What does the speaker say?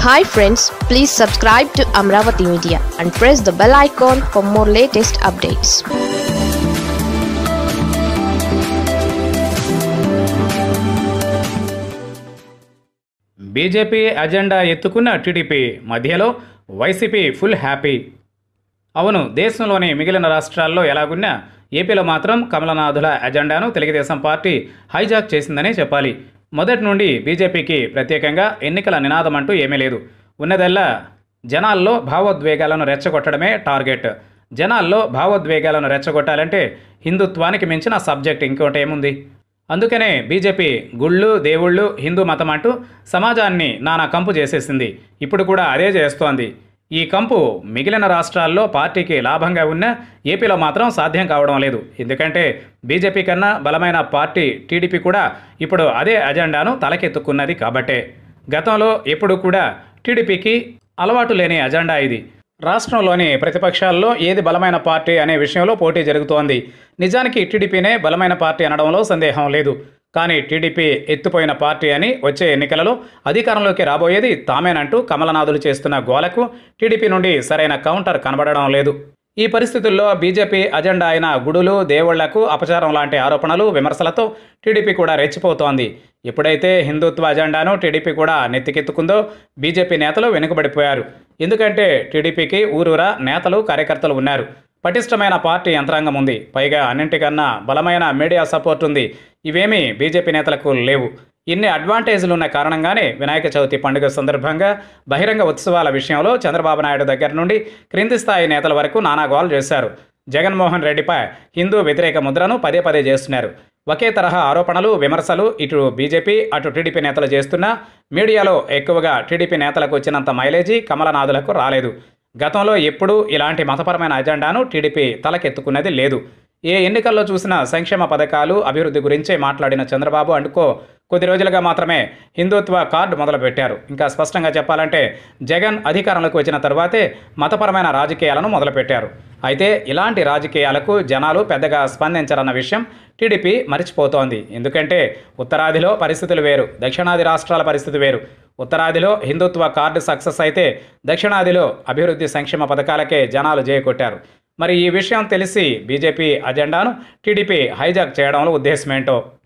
hi friends please subscribe to Amaravati media and press the bell icon for more latest updates BJP agenda ఎత్తుకున్న TDP మధ్యలో YCP full happy అవును దేశంలోని మిగిలిన రాష్ట్రాల్లో ఎలాగున్నా ఏపీలో మాత్రం కమలనాథుల అజెండాను తెలుగుదేశం పార్టీ హైజాక్ చేసిందనే చెప్పాలి మొదటి నుండి బీజేపీకి ప్రత్యేకంగా ఎన్నికల నినాదం అంటూ ఏమీ లేదు ఉన్నదల్లా జనాల్లో భావోద్వేగాలను రెచ్చగొట్టడమే టార్గెట్ జనాల్లో భావోద్వేగాలను రెచ్చగొట్టాలంటే హిందుత్వానికి మించిన సబ్జెక్ట్ ఇంకోటి ఏముంది అందుకనే బీజేపీ గుళ్ళు దేవుళ్ళు హిందూ మతం అంటూ సమాజాన్ని నానా కంపు చేసేసింది ఇప్పుడు కూడా అదే చేస్తోంది ఈ కంపు మిగిలిన రాష్ట్రాల్లో పార్టీకి లాభంగా ఉన్న ఏపీలో మాత్రం సాధ్యం కావడం లేదు ఎందుకంటే బీజేపీ కన్నా బలమైన పార్టీ టీడీపీ కూడా ఇప్పుడు అదే అజెండాను తలకెత్తుకున్నది కాబట్టే గతంలో ఎప్పుడు కూడా టీడీపీకి అలవాటు లేని అజెండా ఇది రాష్ట్రంలోని ప్రతిపక్షాల్లో ఏది బలమైన పార్టీ అనే విషయంలో పోటీ జరుగుతోంది నిజానికి టీడీపీనే బలమైన పార్టీ అనడంలో సందేహం లేదు కానీ టీడీపీ ఎత్తుపోయిన పార్టీ అని వచ్చే ఎన్నికలలో అధికారంలోకి రాబోయేది తామేనంటూ కమలనాథులు చేస్తున్న గోలకు టీడీపీ నుండి సరైన కౌంటర్ కనబడడం లేదు ఈ పరిస్థితుల్లో బీజేపీ అజెండా అయిన గుడులు దేవుళ్లకు అపచారం లాంటి ఆరోపణలు విమర్శలతో టీడీపీ కూడా రెచ్చిపోతోంది ఎప్పుడైతే హిందుత్వ అజెండాను టీడీపీ కూడా నెత్తికెత్తుకుందో బీజేపీ నేతలు వెనుకబడిపోయారు ఎందుకంటే టీడీపీకి ఊరూరా నేతలు కార్యకర్తలు ఉన్నారు పటిష్టమైన పార్టీ యంత్రాంగం ఉంది పైగా అన్నింటికన్నా బలమైన మీడియా సపోర్ట్ ఉంది ఇవేమీ బీజేపీ నేతలకు లేవు ఇన్ని అడ్వాంటేజ్లు ఉన్న కారణంగానే వినాయక చవితి పండుగ సందర్భంగా బహిరంగ ఉత్సవాల విషయంలో చంద్రబాబు నాయుడు దగ్గర నుండి క్రింది స్థాయి నేతల వరకు నానాగోలు చేశారు జగన్మోహన్ రెడ్డిపై హిందూ వ్యతిరేక ముద్రను పదే పదే చేస్తున్నారు ఒకే తరహా ఆరోపణలు విమర్శలు ఇటు బీజేపీ అటు టీడీపీ నేతలు చేస్తున్నా మీడియాలో ఎక్కువగా టీడీపీ నేతలకు వచ్చినంత మైలేజీ కమలనాథులకు రాలేదు గతంలో ఎప్పుడూ ఇలాంటి మతపరమైన అజెండాను టీడీపీ తలకెత్తుకున్నది లేదు ఏ ఎన్నికల్లో చూసినా సంక్షేమ పథకాలు అభివృద్ధి గురించే మాట్లాడిన చంద్రబాబు అండుకో కొద్ది రోజులుగా మాత్రమే హిందుత్వ కార్డు మొదలుపెట్టారు ఇంకా స్పష్టంగా చెప్పాలంటే జగన్ అధికారంలోకి వచ్చిన తర్వాతే మతపరమైన రాజకీయాలను మొదలుపెట్టారు అయితే ఇలాంటి రాజకీయాలకు జనాలు పెద్దగా స్పందించరన్న విషయం టీడీపీ మరిచిపోతోంది ఎందుకంటే ఉత్తరాదిలో పరిస్థితులు వేరు దక్షిణాది రాష్ట్రాల పరిస్థితి వేరు ఉత్తరాదిలో హిందుత్వ కార్డు సక్సెస్ అయితే దక్షిణాదిలో అభివృద్ధి సంక్షేమ పథకాలకే జనాలు జయకొట్టారు మరి ఈ విషయం తెలిసి బీజేపీ అజెండాను టీడీపీ హైజాక్ చేయడంలో ఉద్దేశమేంటో